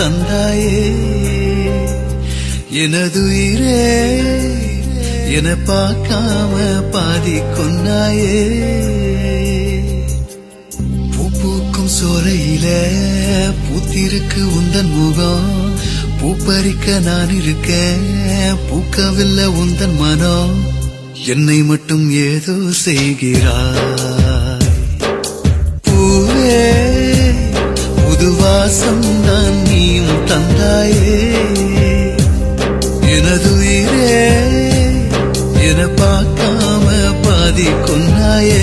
தந்தாயே எனதுயிரே என பார்க்காம பாதி கொன்னாயே பூ பூக்கும் சோலையில பூத்திருக்கு உந்தன் முகம் பூ பறிக்க நான் இருக்கேன் பூக்கவில்லை உந்தன் மனம் என்னை மட்டும் ஏதோ செய்கிறாய் பூவே புது வாசம் தான் நீயும் தந்தாயே எனதுயிரே என பார்க்காம பாதி கொன்னாயே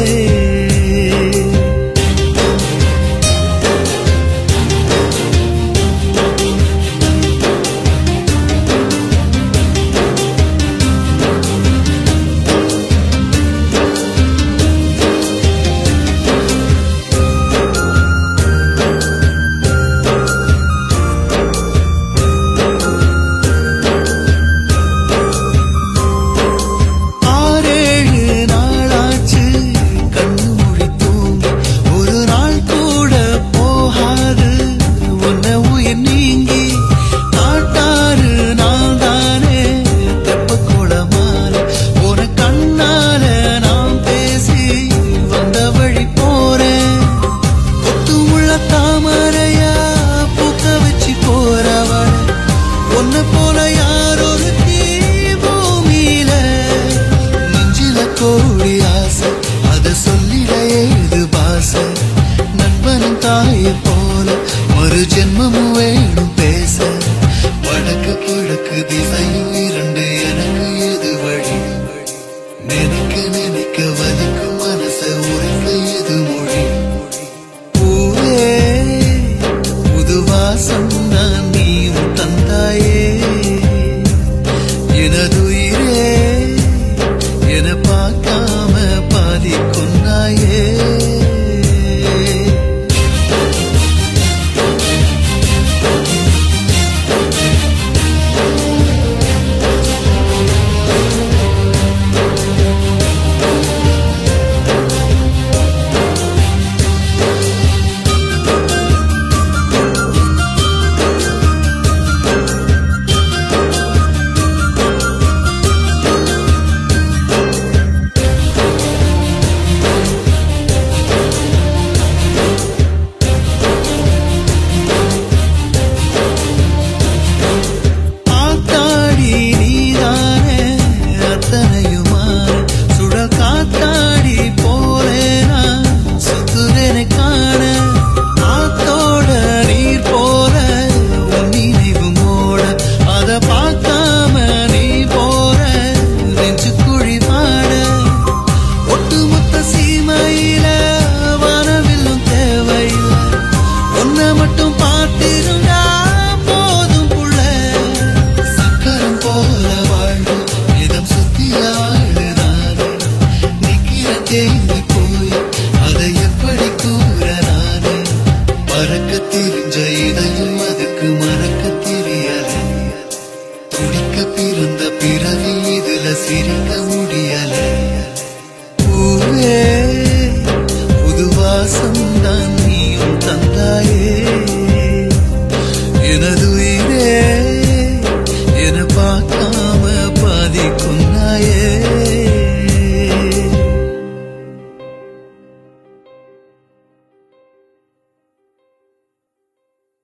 ஆறேழு நாளாச்சு கண்ணு மூடி தூங்கி ஒரு நாள் கூட போகாது உன்னை உயிர் நீங்கி காட்டாறு நான் தானே தெப்ப குளமால ஒரு கண்ணால நான் பேசி வந்த வழி போறேன் கொத்து உள்ள தாமரையா பூக்க வச்சு போறவள உன்னை போல யாரொரு பூமியில நெஞ்சில கோடி ஆசை அத சொல்லிட ஏது பாச நண்பனும் தாயை போல மறு ஜென்மமும் வேணும் பேச வடக்கு கிழக்கு திசையும் இரண்டு எனக்கு எது வழி நினைக்க நினைக்க வலிக்கும் மனச உரைக்க எது மொழி பூவே புது வாசம் நான் நீயும் தந்தாயே எனதுயிரே என பார்க்காம பாதி கொன்னாயே ஆத்தாடி நீதானே அத்தனையுமான சுழல் காத்தாடி போலேனா சுத்துறேனை காண ஆத்தோட நீர் போல உன் நினைவு மோட அத பார்க்காம நீ போற நெஞ்சு குழி பாட ஒட்டுமொத்த சீமையில வானவில்லும் தேவையில்லை உன்னை மட்டும் பார்த்திருந்தா போதும் புள்ள சக்கரம் போல வாழ்வு இதம் சுத்தி ஆளுதானே நிக்கிற தேங்கி போய் அதை எப்படி கூற நானே பறக்க தெரிஞ்ச இதையும் அதுக்கு மறக்க தெரியல துடிக்க பிறந்த பிறவி இதுல சிரிக்க முடியல பூவே புது வாசம் தான் நீயும் தந்தாயே எனது